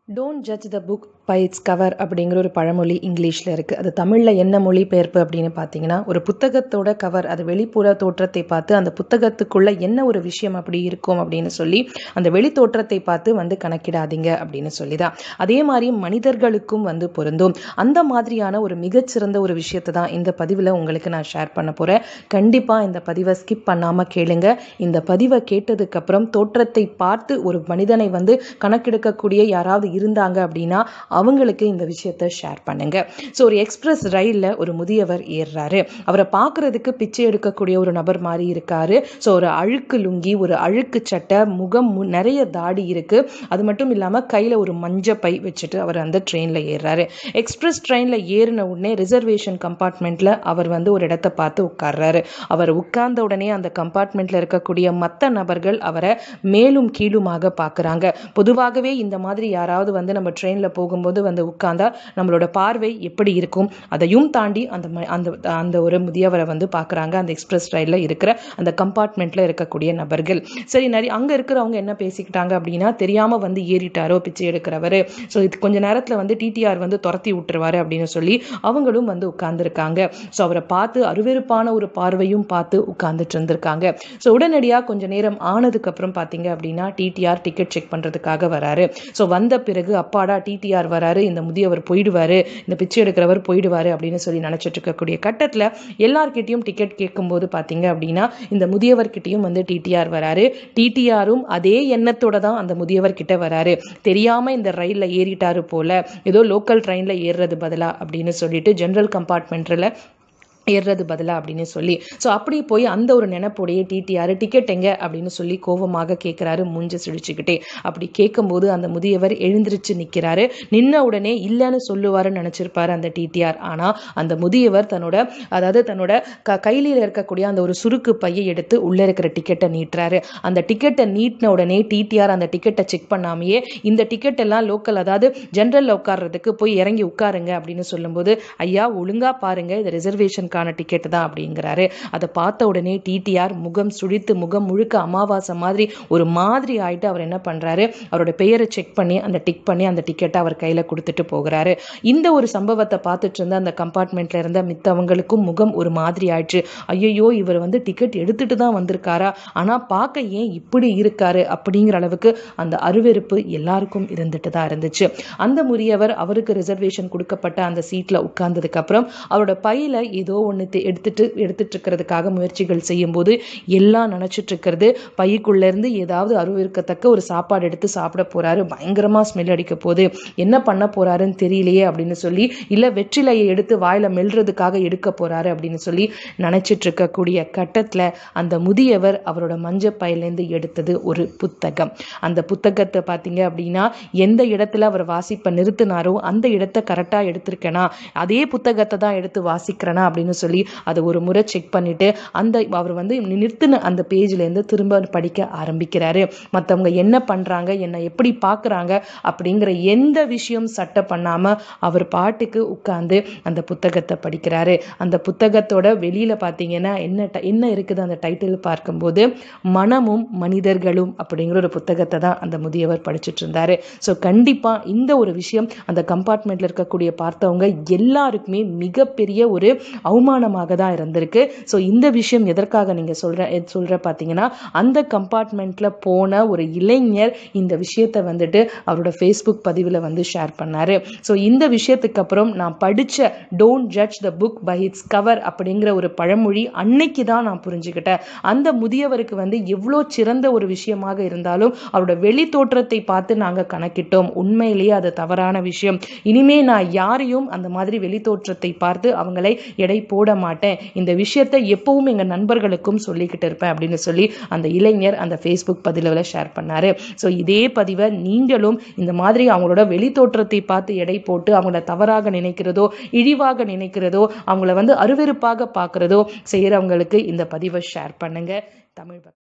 don't judge the book by its cover அப்படிங்கிற ஒரு பழமொழி இங்கிலீஷில் இருக்குது அது தமிழில் என்ன மொழிபெயர்ப்பு அப்படின்னு பார்த்தீங்கன்னா ஒரு புத்தகத்தோட கவர் அது வெளிப்புற தோற்றத்தை பார்த்து அந்த புத்தகத்துக்குள்ளே என்ன ஒரு விஷயம் அப்படி இருக்கும் அப்படின்னு சொல்லி அந்த வெளி தோற்றத்தை பார்த்து வந்து கணக்கிடாதீங்க அப்படின்னு சொல்லி தான் அதே மாதிரி மனிதர்களுக்கும் வந்து பொருந்தும் அந்த மாதிரியான ஒரு மிகச்சிறந்த ஒரு விஷயத்தை தான் இந்த பதிவில் உங்களுக்கு நான் ஷேர் பண்ண போகிறேன் கண்டிப்பாக இந்த பதிவை ஸ்கிப் பண்ணாமல் கேளுங்க இந்த பதிவை கேட்டதுக்கப்புறம் தோற்றத்தை பார்த்து ஒரு மனிதனை வந்து கணக்கெடுக்கக்கூடிய யாராவது இருந்தாங்க அப்படின்னா அவங்களுக்கு இந்த விஷயத்த ஷேர் பண்ணுங்க ஸோ ஒரு எக்ஸ்பிரஸ் ரயிலில் ஒரு முதியவர் ஏறுறாரு அவரை பார்க்கறதுக்கு பிச்சை எடுக்கக்கூடிய ஒரு நபர் மாதிரி இருக்காரு ஸோ ஒரு அழுக்கு லுங்கி ஒரு அழுக்கு சட்டை முகம் மு- நிறைய தாடி இருக்கு அது மட்டும் இல்லாமல் கையில் ஒரு மஞ்ச பை வச்சுட்டு அவர் அந்த ட்ரெயினில் ஏறுறாரு எக்ஸ்பிரஸ் ட்ரெயினில் ஏறின உடனே ரிசர்வேஷன் கம்பார்ட்மெண்ட்டில் அவர் வந்து ஒரு இடத்த பார்த்து உட்கார்றாரு அவர் உட்கார்ந்த உடனே அந்த கம்பார்ட்மெண்ட்டில் இருக்கக்கூடிய மற்ற நபர்கள் அவரை மேலும் கீழுமாக பார்க்குறாங்க பொதுவாகவே இந்த மாதிரி யாராவது வந்து நம்ம ட்ரெயினில் போகும்போது வந்து உட்கார்ந்தா நம்மளோட பார்வை எப்படி இருக்கும் அதையும் தாண்டி அந்த ம- அந்த அந்த ஒரு முதியவரை வந்து பார்க்குறாங்க அந்த எக்ஸ்பிரஸ் ரயிலில் இருக்கிற அந்த கம்பார்ட்மெண்ட்டில் இருக்கக்கூடிய நபர்கள் சரி நிறைய அங்கே இருக்கிறவங்க என்ன பேசிக்கிட்டாங்க அப்படின்னா தெரியாமல் வந்து ஏறிட்டாரோ பிச்சை எடுக்கிறவர் ஸோ இது கொஞ்ச நேரத்தில் வந்து டிடிஆர் வந்து துரத்தி விட்டுருவாரு அப்படின்னு சொல்லி அவங்களும் வந்து உட்கார்ந்துருக்காங்க ஸோ அவரை பார்த்து அருவெருப்பான ஒரு பார்வையும் பார்த்து உட்கார்ந்துட்டு இருந்திருக்காங்க ஸோ உடனடியாக கொஞ்ச நேரம் ஆனதுக்கப்புறம் பார்த்தீங்க அப்படின்னா டிடிஆர் டிக்கெட் செக் பண்ணுறதுக்காக வராரு ஸோ வந்த பிறகு அப்பாடா டிடிஆர் வராரு இந்த முதியவர் போயிடுவாரு இந்த பிச்சை எடுக்கிறவர் போயிடுவாரு அப்படின்னு சொல்லி நினச்சிட்டு இருக்கக்கூடிய கட்டத்தில் எல்லார்கிட்டயும் டிக்கெட் கேட்கும்போது பார்த்தீங்க அப்படின்னா இந்த முதியவர்கிட்டயும் வந்து டிடிஆர் வராரு டிடிஆரும் அதே எண்ணத்தோட தான் அந்த முதியவர்கிட்ட வராரு தெரியாம இந்த ரயில்ல ஏறிட்டாரு போல ஏதோ லோக்கல் ட்ரெயின்ல ஏறுறது பதிலா அப்படின்னு சொல்லிட்டு ஜெனரல் கம்பார்ட்மெண்ட்ல ஏறுறது பதிலா அப்படின்னு சொல்லி ஸோ அப்படி போய் அந்த ஒரு நினைப்போடைய டிடிஆர் டிக்கெட் எங்க அப்படின்னு சொல்லி கோவமாக கேட்குறாரு மூஞ்ச சிடிச்சுக்கிட்டே அப்படி கேட்கும்போது அந்த முதியவர் எழுந்திருச்சு நிற்கிறாரு நின்ன உடனே இல்லைன்னு சொல்லுவாருன்னு நினச்சிருப்பாரு அந்த டிடிஆர் ஆனால் அந்த முதியவர் தன்னோட அதாவது தன்னோட க கையில இருக்கக்கூடிய அந்த ஒரு சுருக்கு பையை எடுத்து உள்ளே இருக்கிற டிக்கெட்டை நீட்டுறாரு அந்த டிக்கெட்டை நீட்டின உடனே டிடிஆர் அந்த டிக்கெட்டை செக் பண்ணாமையே இந்த டிக்கெட் எல்லாம் லோக்கல் அதாவது ஜென்ரலில் உட்கார்றதுக்கு போய் இறங்கி உட்காருங்க அப்படின்னு சொல்லும்போது ஐயா ஒழுங்கா பாருங்க இது ரிசர்வேஷனுக்கான டிக்கெட் தான் அப்படிங்கிறாரு அதை பார்த்த உடனே டிடிஆர் முகம் சுழித்து முகம் முழுக்க அமாவாசை மாதிரி ஒரு மாதிரி ஆயிட்டு அவர் என்ன பண்றாரு அவரோட பெயரை செக் பண்ணி அந்த டிக் பண்ணி அந்த டிக்கெட்டை அவர் கையில கொடுத்துட்டு போகிறாரு இந்த ஒரு சம்பவத்தை பார்த்துட்டு இருந்த அந்த கம்பார்ட்மெண்ட்ல இருந்த மித்தவங்களுக்கும் முகம் ஒரு மாதிரி ஆயிடுச்சு ஐயோ இவர் வந்து டிக்கெட் எடுத்துட்டு தான் வந்திருக்காரா ஆனா பார்க்க ஏன் இப்படி இருக்காரு அப்படிங்கிற அளவுக்கு அந்த அருவெருப்பு எல்லாருக்கும் இருந்துட்டு தான் இருந்துச்சு அந்த முதியவர் அவருக்கு ரிசர்வேஷன் கொடுக்கப்பட்ட அந்த சீட்ல உட்கார்ந்ததுக்கு அப்புறம் அவரோட பையில ஏதோ ஒன்று எடுத்துட்டு எடுத்துட்டு இருக்கிறதுக்காக முயற்சிகள் செய்யும்போது எல்லாம் நினைச்சிட்டு இருக்கிறது பைக்குள்ள இருந்து ஏதாவது அருவருக்கத்தக்க ஒரு சாப்பாடு எடுத்து சாப்பிட போறாரு பயங்கரமா ஸ்மெல் அடிக்க போகுது என்ன பண்ண போறாருன்னு தெரியலையே அப்படின்னு சொல்லி இல்ல வெற்றிலையை எடுத்து வாயில மெல்றதுக்காக எடுக்க போறாரு அப்படின்னு சொல்லி நினைச்சிட்டு இருக்கக்கூடிய கட்டத்துல அந்த முதியவர் அவரோட மஞ்ச பையிலேருந்து எடுத்தது ஒரு புத்தகம் அந்த புத்தகத்தை பார்த்தீங்க அப்படின்னா எந்த இடத்துல அவர் வாசிப்பை நிறுத்தினாரோ அந்த இடத்த கரெக்டா எடுத்திருக்கேனா அதே புத்தகத்தை தான் எடுத்து வாசிக்கிறேனா அப்படின்னு சொல்லி அதை ஒரு முறை செக் பண்ணிட்டு அந்த அவர் வந்து நிறுத்தின அந்த பேஜ்ல இருந்து திரும்ப படிக்க ஆரம்பிக்கிறாரு மற்றவங்க என்ன பண்றாங்க என்னை எப்படி பார்க்கறாங்க அப்படிங்கிற எந்த விஷயம் சட்டை பண்ணாம அவர் பாட்டுக்கு உட்கார்ந்து அந்த புத்தகத்தை படிக்கிறாரு அந்த புத்தகத்தோட வெளியில பார்த்தீங்கன்னா என்ன ட- என்ன இருக்குது அந்த டைட்டில் பார்க்கும்போது மனமும் மனிதர்களும் அப்படிங்கிற ஒரு புத்தகத்தை தான் அந்த முதியவர் படிச்சுட்டு இருந்தாரு ஸோ கண்டிப்பா இந்த ஒரு விஷயம் அந்த கம்பார்ட்மெண்ட்ல இருக்கக்கூடிய பார்த்தவங்க எல்லாருக்குமே மிகப்பெரிய ஒரு அவமானமாக தான் இருந்திருக்கு ஸோ இந்த விஷயம் எதற்காக நீங்க சொல்ற எத் சொல்ற பார்த்தீங்கன்னா அந்த கம்பார்ட்மெண்ட்ல போன ஒரு இளைஞர் இந்த விஷயத்தை வந்துட்டு அவரோட ஃபேஸ்புக் பதிவில் வந்து ஷேர் பண்ணாரு ஸோ இந்த விஷயத்துக்கு அப்புறம் நான் படிச்ச don't judge the book by its cover அப்படிங்கிற ஒரு பழமொழி அன்னைக்கு தான் நான் புரிஞ்சுக்கிட்டேன் அந்த முதியவருக்கு வந்து எவ்வளோ சிறந்த ஒரு விஷயமாக இருந்தாலும் அவரோட வெளி தோற்றத்தை பார்த்து நாங்கள் கணக்கிட்டோம் உண்மையிலேயே அது தவறான விஷயம் இனிமே நான் யாரையும் அந்த மாதிரி வெளி தோற்றத்தை பார்த்து அவங்களை எடை போட மாட்டேன் இந்த விஷயத்தை எப்பவும் எங்கள் நண்பர்களுக்கும் சொல்லிக்கிட்டு இருப்பேன் அப்படின்னு சொல்லி அந்த இளைஞர் அந்த ஃபேஸ்புக் பதிவில் ஷேர் பண்ணாரு ஸோ இதே பதிவை நீங்களும் இந்த மாதிரி அவங்களோட வெளி தோற்றத்தை பார்த்து எடை போட்டு அவங்கள தவறாக நினைக்கிறதோ இழிவாக நினைக்கிறதோ அவங்கள வந்து அருவெருப்பாக பார்க்கிறதோ செய்கிறவங்களுக்கு இந்த பதிவை ஷேர் பண்ணுங்க தமிழ் பக்தி